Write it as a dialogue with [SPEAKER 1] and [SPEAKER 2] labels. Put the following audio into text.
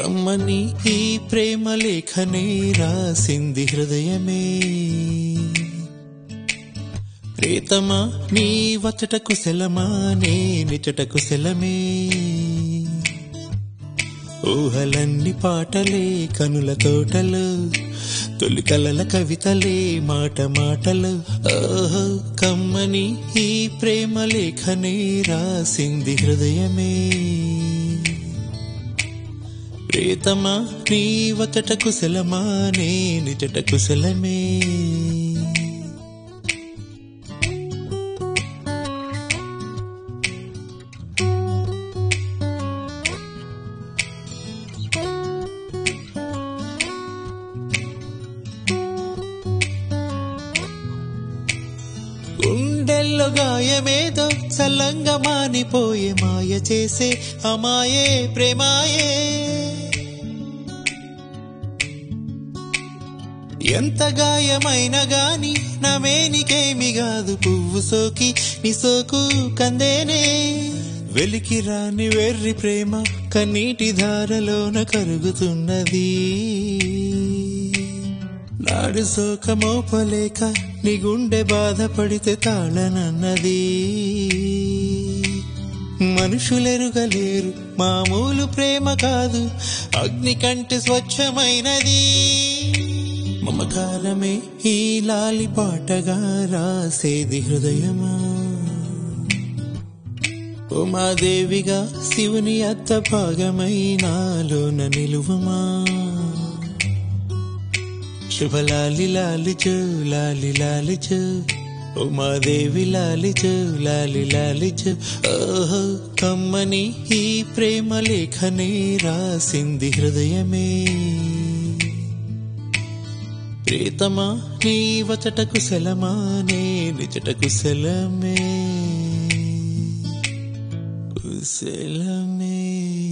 [SPEAKER 1] కమ్మని ఈ ప్రేమ లేఖనే రాసింది హృదయమే ప్రేతమా నీ వచట కుశలమా నే నిచట కుశలమే ఊహలన్ని పాటలే కనుల తోటలు తొలి కలల కవితలే మాట మాటలు ఓహో కమ్మని ఈ ప్రేమ లేఖనే రాసింది హృదయమే ప్రేతమా నీ వచట కుశలమా నే నిజట కుశలమే గుండెల్లో గాయమేదో చల్లంగా మానిపోయే మాయ చేసే అమాయే ప్రేమాయే ఎంత గాయమైనా గాని నా మేనికేమి కాదు పువ్వు సోకి నీ సోకు కందేనే వెలికి రాని వెర్రి ప్రేమ కన్నీటి ధారలోన కరుగుతున్నది నాడు శోకమోపలేక నీ గుండె బాధపడితే తాళనన్నది మనుషులెరుగలేరు మామూలు ప్రేమ కాదు అగ్ని కంటే స్వచ్ఛమైనది మమకారమే ఈ లాలి పాటగా రాసేది హృదయమా ఉమాదేవిగా శివుని అత్త భాగమై నాలోన నిలువమా శుభలాలి లాలిచు లాలి లాలిచు ఉమాదేవి లాలిచు లాలి లాలిచు ఓహో కమ్మని ఈ ప్రేమ లేఖనే రాసింది హృదయమే ప్రీతమా నీ వచట కుశలమా నే నిజట కుశలమే కుశలమే